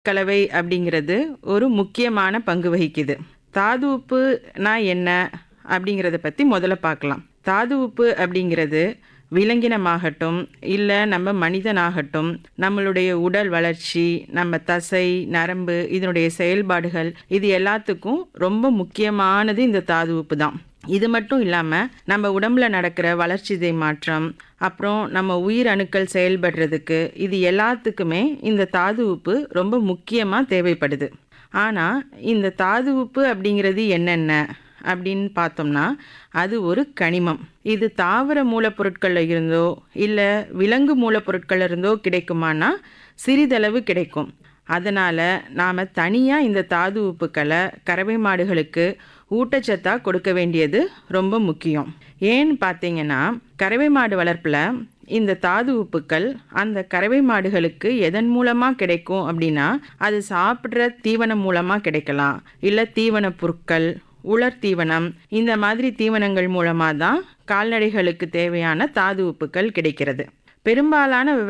கலவை அப்படிங்கிறது ஒரு முக்கியமான பங்கு வகிக்குது தாது உப்புனா என்ன அப்படிங்கிறத பற்றி முதல்ல பார்க்கலாம் தாது உப்பு அப்படிங்கிறது விலங்கினமாகட்டும் இல்லை நம்ம மனிதனாகட்டும் நம்மளுடைய உடல் வளர்ச்சி நம்ம தசை நரம்பு இதனுடைய செயல்பாடுகள் இது எல்லாத்துக்கும் ரொம்ப முக்கியமானது இந்த தாது உப்பு தான் இது மட்டும் இல்லாமல் நம்ம உடம்புல நடக்கிற வளர்ச்சிதை மாற்றம் அப்புறம் நம்ம உயிர் அணுக்கள் செயல்படுறதுக்கு இது எல்லாத்துக்குமே இந்த தாது உப்பு ரொம்ப முக்கியமாக தேவைப்படுது ஆனால் இந்த தாது உப்பு அப்படிங்கிறது என்னென்ன அப்படின்னு பார்த்தோம்னா அது ஒரு கனிமம் இது தாவர மூலப்பொருட்களில் இருந்தோ இல்லை விலங்கு மூலப்பொருட்களில் இருந்தோ கிடைக்குமானா சிறிதளவு கிடைக்கும் அதனால் நாம் தனியாக இந்த தாது உப்புக்களை கறவை மாடுகளுக்கு ஊட்டச்சத்தாக கொடுக்க வேண்டியது ரொம்ப முக்கியம் ஏன்னு பார்த்தீங்கன்னா கறவை மாடு வளர்ப்பில் இந்த தாது உப்புக்கள் அந்த கறவை மாடுகளுக்கு எதன் மூலமாக கிடைக்கும் அப்படின்னா அது சாப்பிட்ற தீவனம் மூலமாக கிடைக்கலாம் இல்லை தீவன பொருட்கள் உலர் தீவனம் இந்த மாதிரி தீவனங்கள் மூலமாக தான் கால்நடைகளுக்கு தேவையான தாது உப்புக்கள் கிடைக்கிறது பெரும்பாலான விவ